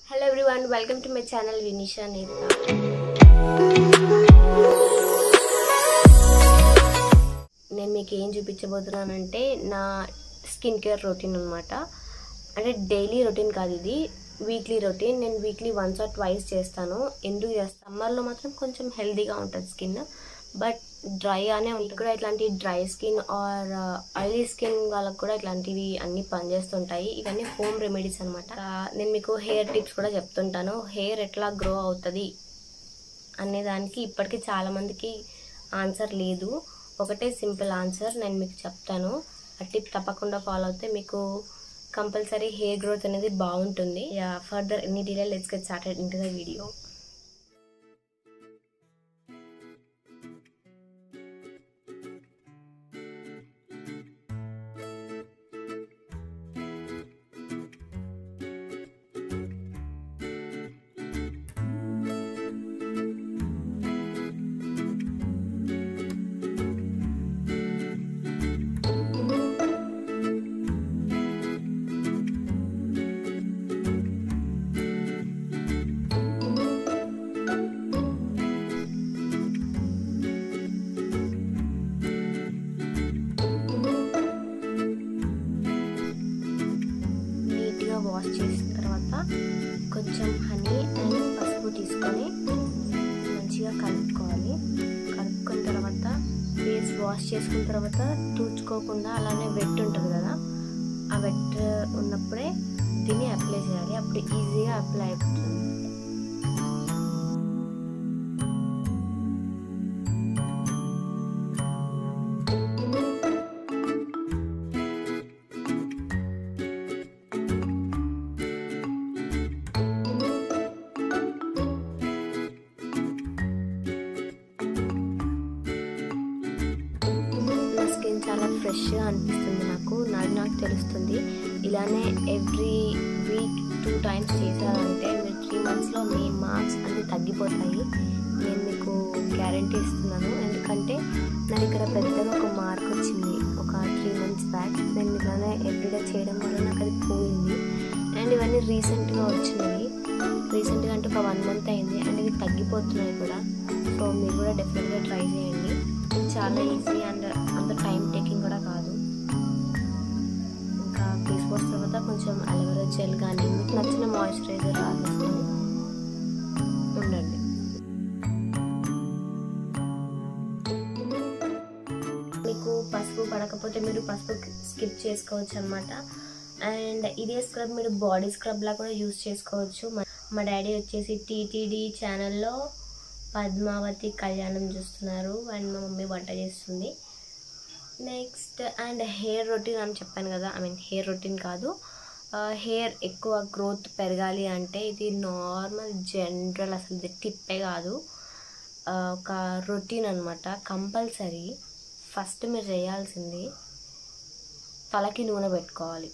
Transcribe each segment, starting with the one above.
hello everyone welcome to my channel Vinisha Netha నేను మీకు ఏం చూపించబోతున్నానంటే నా స్కిన్ కేర్ రొటీన్ అనమాట అంటే డైలీ రొటీన్ కాదు ఇది వీక్లీ రొటీన్ నేను వీక్లీ వన్స్ ఆర్ ట్వైస్ చేస్తాను ఎందుకు చేస్తాను సమ్మర్లో మాత్రం కొంచెం హెల్తీగా ఉంటుంది స్కిన్ బట్ డ్రైగానే ఉంటుంది కూడా ఇట్లాంటి dry skin or oily skin వాళ్ళకి కూడా ఇట్లాంటివి అన్ని పనిచేస్తుంటాయి ఇవన్నీ హోమ్ రెమెడీస్ అనమాట నేను మీకు హెయిర్ టిప్స్ కూడా చెప్తుంటాను హెయిర్ ఎట్లా గ్రో అవుతుంది అనే దానికి ఇప్పటికీ చాలామందికి ఆన్సర్ లేదు ఒకటే సింపుల్ ఆన్సర్ నేను మీకు చెప్తాను ఆ టిప్ తప్పకుండా ఫాలో అవుతే మీకు కంపల్సరీ హెయిర్ గ్రోత్ అనేది బాగుంటుంది further any delay let's get started in the video నీట్గా వాష్ చేసిన తర్వాత కొంచెం హనీ అండ్ పసుపు తీసుకొని మంచిగా కలుపుకోవాలి కలుపుకున్న తర్వాత ఫేస్ వాష్ చేసుకున్న తర్వాత తుడుచుకోకుండా అలానే వెట్ ఉంటుంది కదా ఆ వెట్ ఉన్నప్పుడే దీన్ని అప్లై చేయాలి అప్పుడు ఈజీగా అప్లై అయిపోతుంది నా స్కిన్ చాలా ఫ్రెష్గా అనిపిస్తుంది నాకు నాది నాకు తెలుస్తుంది ఇలానే ఎవ్రీ వీక్ టూ టైమ్స్ చేశారంటే మీరు త్రీ మంత్స్లో మీ మార్క్స్ అన్నీ తగ్గిపోతాయి నేను మీకు గ్యారంటీ ఇస్తున్నాను ఎందుకంటే నాకు ఇక్కడ పెద్దగా ఒక మార్క్ వచ్చింది ఒక త్రీ మంత్స్ బ్యాక్ నేను ఇలానే ఎవ్రీడే చేయడం వల్ల నాకు అది పోయింది అండ్ ఇవన్నీ రీసెంట్గా వచ్చినవి రీసెంట్గా అంటే ఒక వన్ మంత్ అయింది అండ్ ఇవి తగ్గిపోతున్నాయి కూడా సో మీరు కూడా డెఫినెట్గా ట్రై చేయండి ఇది చాలా ఈజీ అండ్ అంత టైం టేకింగ్ కూడా కాదు ఇంకా ఫేస్ వాష్ తర్వాత కొంచెం అలోవెరా జెల్ కానీ మీకు నచ్చిన మాయిశ్చరైజర్ రాసేసుకొని ఉండండి మీకు పసుపు పడకపోతే మీరు పసుపు స్కిప్ చేసుకోవచ్చు అనమాట అండ్ ఇదే స్క్రబ్ మీరు బాడీ స్క్రబ్లా కూడా యూస్ చేసుకోవచ్చు మా- మా డాడీ వచ్చేసి టీటీడీ ఛానల్లో పద్మావతి కళ్యాణం చూస్తున్నారు అండ్ మా మమ్మీ వంట చేస్తుంది నెక్స్ట్ అండ్ హెయిర్ రొటీన్ అని చెప్పాను కదా ఐ మీన్ హెయిర్ రొటీన్ కాదు హెయిర్ ఎక్కువ గ్రోత్ పెరగాలి అంటే ఇది నార్మల్ జనరల్ అసలు ఇది టిప్పే కాదు ఆ, ఒక రొటీన్ అనమాట కంపల్సరీ ఫస్ట్ మీరు చేయాల్సింది తలకి నూనె పెట్టుకోవాలి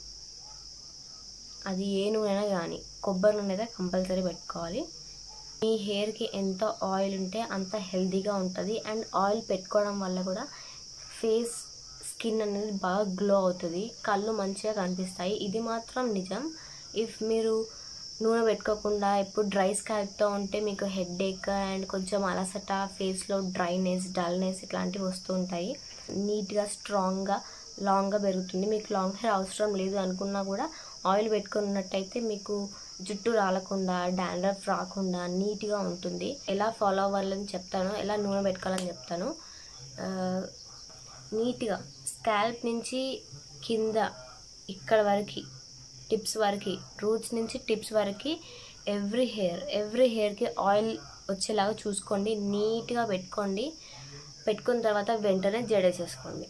అది ఏ నూనె అయినా కానీ కొబ్బరి నూనె అయితే కంపల్సరీ పెట్టుకోవాలి మీ హెయిర్కి ఎంత ఆయిల్ ఉంటే అంత హెల్తీగా ఉంటుంది అండ్ ఆయిల్ పెట్టుకోవడం వల్ల కూడా ఫేస్ స్కిన్ అనేది బాగా గ్లో అవుతుంది కళ్ళు మంచిగా కనిపిస్తాయి ఇది మాత్రం నిజం ఇఫ్ మీరు నూనె పెట్టుకోకుండా ఎప్పుడు డ్రై స్కాల్ప్తో ఉంటే మీకు హెడ్ ఏక్ అండ్ కొంచెం అలసట ఫేస్లో డ్రైనెస్ డల్నెస్ ఇట్లాంటివి వస్తూ ఉంటాయి నీట్గా స్ట్రాంగ్గా లాంగ్గా పెరుగుతుంది మీకు లాంగ్ హెయిర్ అవసరం లేదు అనుకున్నా కూడా ఆయిల్ పెట్టుకున్నట్టయితే మీకు జుట్టు రాలకుండా డాండ్రఫ్ రాకుండా నీట్గా ఉంటుంది ఎలా ఫాలో అవ్వాలని చెప్తాను ఎలా నూనె పెట్టుకోవాలని చెప్తాను ఆ, నీట్గా స్కాల్ప్ నుంచి కింద ఇక్కడ వరకు టిప్స్ వరకు రూట్స్ నుంచి టిప్స్ వరకు ఎవ్రీ హెయిర్ ఎవ్రీ హెయిర్కి ఆయిల్ వచ్చేలాగా చూసుకోండి నీట్గా పెట్టుకోండి పెట్టుకున్న తర్వాత వెంటనే జడేసేసుకోండి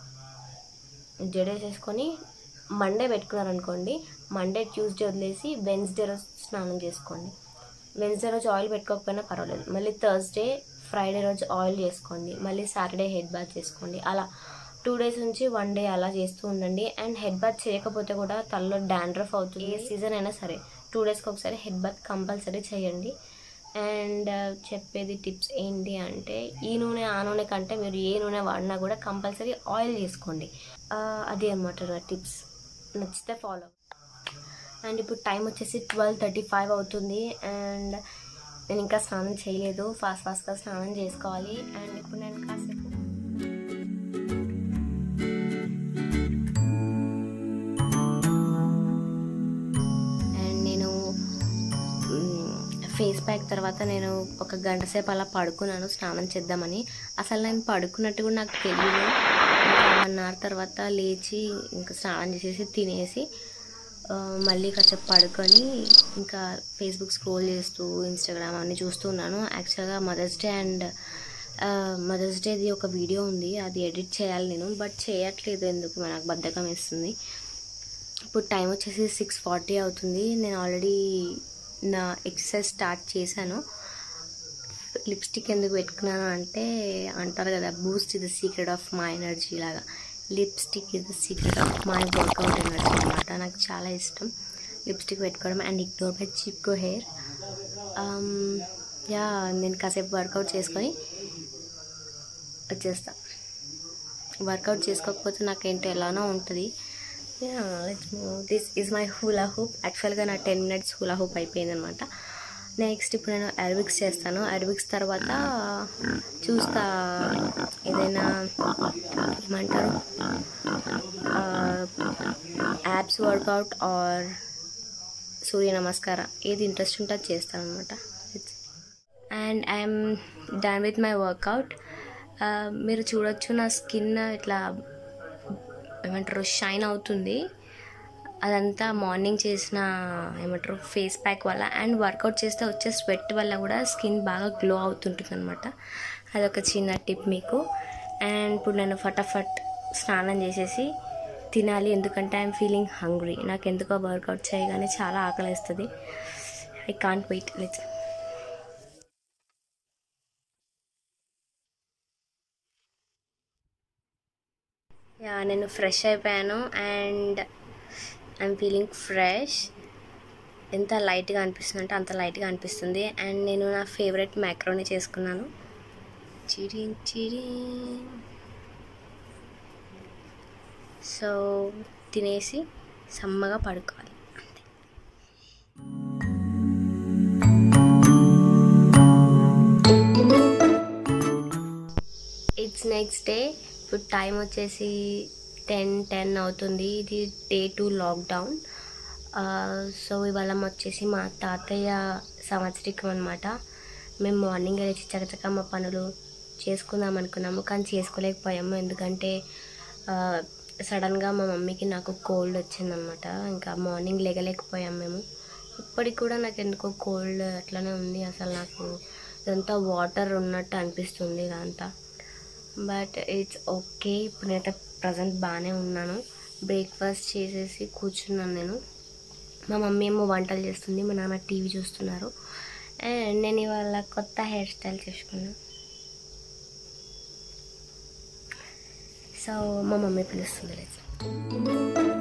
జడేసేసుకొని మండే పెట్టుకున్నారనుకోండి మండే ట్యూస్డే వదిలేసి వెన్స్డే రోజు స్నానం చేసుకోండి వెన్స్డే రోజు ఆయిల్ పెట్టుకోకపోయినా పర్వాలేదు మళ్ళీ థర్స్డే ఫ్రైడే రోజు ఆయిల్ చేసుకోండి మళ్ళీ సాటర్డే హెడ్ బాత్ చేసుకోండి అలా టూ డేస్ నుంచి వన్ డే అలా చేస్తూ ఉండండి అండ్ హెడ్ బాత్ చేయకపోతే కూడా తలలో డాండ్రఫ్ అవుతుంది ఏ సీజన్ అయినా సరే టూ డేస్కి ఒకసారి హెడ్ బాత్ కంపల్సరీ చేయండి అండ్ చెప్పేది టిప్స్ ఏంటి అంటే ఈ నూనె ఆ నూనె కంటే మీరు ఏ నూనె వాడినా కూడా కంపల్సరీ ఆయిల్ చేసుకోండి ఆ, అది అనమాట నా టిప్స్ నచ్చితే ఫాలో అండ్ ఇప్పుడు టైం వచ్చేసి ట్వెల్వ్ థర్టీ ఫైవ్ అవుతుంది అండ్ నేను ఇంకా స్నానం చేయలేదు ఫాస్ట్ ఫాస్ట్గా స్నానం చేసుకోవాలి అండ్ ఇప్పుడు నేను కాసేపు అండ్ నేను ఫేస్ ప్యాక్ తర్వాత నేను ఒక గంట సేపు అలా పడుకున్నాను స్నానం చేద్దామని అసలు నేను పడుకున్నట్టు కూడా నాకు తెలియదు ఇంకా వన్ అవర్ తర్వాత లేచి ఇంకా స్నానం చేసేసి తినేసి ఆ, మళ్ళీ కాసేపు పడుకొని ఇంకా ఫేస్బుక్ స్క్రోల్ చేస్తూ ఇన్స్టాగ్రామ్ అన్నీ చూస్తూ ఉన్నాను యాక్చువల్గా మదర్స్ డే అండ్ మదర్స్ డేది ఒక వీడియో ఉంది అది ఎడిట్ చేయాలి నేను బట్ చేయట్లేదు ఎందుకు నాకు బద్ధకం వేస్తుంది ఇప్పుడు టైం వచ్చేసి సిక్స్ ఫార్టీ అవుతుంది నేను ఆల్రెడీ నా ఎక్సర్సైజ్ స్టార్ట్ చేశాను లిప్స్టిక్ ఎందుకు పెట్టుకున్నాను అంటే అంటారు కదా boost is the secret of my energy లాగా lipstick is the secret of my workout energy అనమాట నాకు చాలా ఇష్టం లిప్స్టిక్ పెట్టుకోవడం అండ్ ఇగ్నోర్ మై చిప్కో హెయిర్ యా నేను కాసేపు వర్కౌట్ చేసుకొని వచ్చేస్తా వర్కౌట్ చేసుకోకపోతే నాకేంటో ఎలానో ఉంటుంది this is my hula hoop actually నా టెన్ మినిట్స్ హూలా హూప్ అయిపోయింది అనమాట నెక్స్ట్ ఇప్పుడు నేను అరబిక్స్ చేస్తాను అరబిక్స్ తర్వాత చూస్తా ఏదైనా ఏమంటారు యాప్స్ వర్కౌట్ ఆర్ సూర్య నమస్కార ఏది ఇంట్రెస్ట్ ఉంటే అది చేస్తాను అనమాట and I'm done with my workout మీరు చూడొచ్చు నా స్కిన్ ఇట్లా ఏమంటారు షైన్ అవుతుంది అదంతా మార్నింగ్ చేసిన ఏమంటారు ఫేస్ ప్యాక్ వల్ల అండ్ వర్కౌట్ చేస్తే వచ్చే స్వెట్ వల్ల కూడా స్కిన్ బాగా గ్లో అవుతుంటుంది అనమాట అదొక చిన్న టిప్ మీకు అండ్ ఇప్పుడు నేను ఫటాఫట్ స్నానం చేసేసి తినాలి ఎందుకంటే ఐఎమ్ ఫీలింగ్ హంగ్రీ నాకు ఎందుకో వర్కౌట్ చేయగానే చాలా ఆకలిస్తుంది I can't wait let's yeah నేను ఫ్రెష్ అయిపోయాను అండ్ ఐఎమ్ ఫీలింగ్ ఫ్రెష్ ఎంత లైట్గా అనిపిస్తుంది అంటే అంత లైట్గా అనిపిస్తుంది అండ్ నేను నా ఫేవరెట్ మ్యాక్రోని చేసుకున్నాను చిరి చిరి సో తినేసి సమ్మగా పడుకోవాలి అంతే ఇట్స్ నెక్స్ట్ డే ఇప్పుడు టైం వచ్చేసి టెన్ టెన్ అవుతుంది ఇది డే టూ లాక్డౌన్ సో ఇవాళ వచ్చేసి మా తాతయ్య సంవత్సరికం అనమాట మేము మార్నింగ్ లేచి చకచక మా పనులు చేసుకుందాం అనుకున్నాము కానీ చేసుకోలేకపోయాము ఎందుకంటే సడన్గా మా మమ్మీకి నాకు కోల్డ్ వచ్చిందనమాట ఇంకా మార్నింగ్ లేగలేకపోయాం మేము ఇప్పటికి కూడా నాకు ఎందుకో కోల్డ్ అట్లనే ఉంది అసలు నాకు ఇదంతా వాటర్ ఉన్నట్టు అనిపిస్తుంది ఇదంతా బట్ ఇట్స్ ఓకే ఇప్పుడు నేనైతే ప్రజెంట్ బాగానే ఉన్నాను బ్రేక్ఫాస్ట్ చేసేసి కూర్చున్నాను నేను మా మమ్మీ ఏమో వంటలు చేస్తుంది మా నాన్న టీవీ చూస్తున్నారు అండ్ నేను ఇవాళ కొత్త హెయిర్ స్టైల్ చేసుకున్నాను సో మా మమ్మీ పిలుస్తుంది లేదు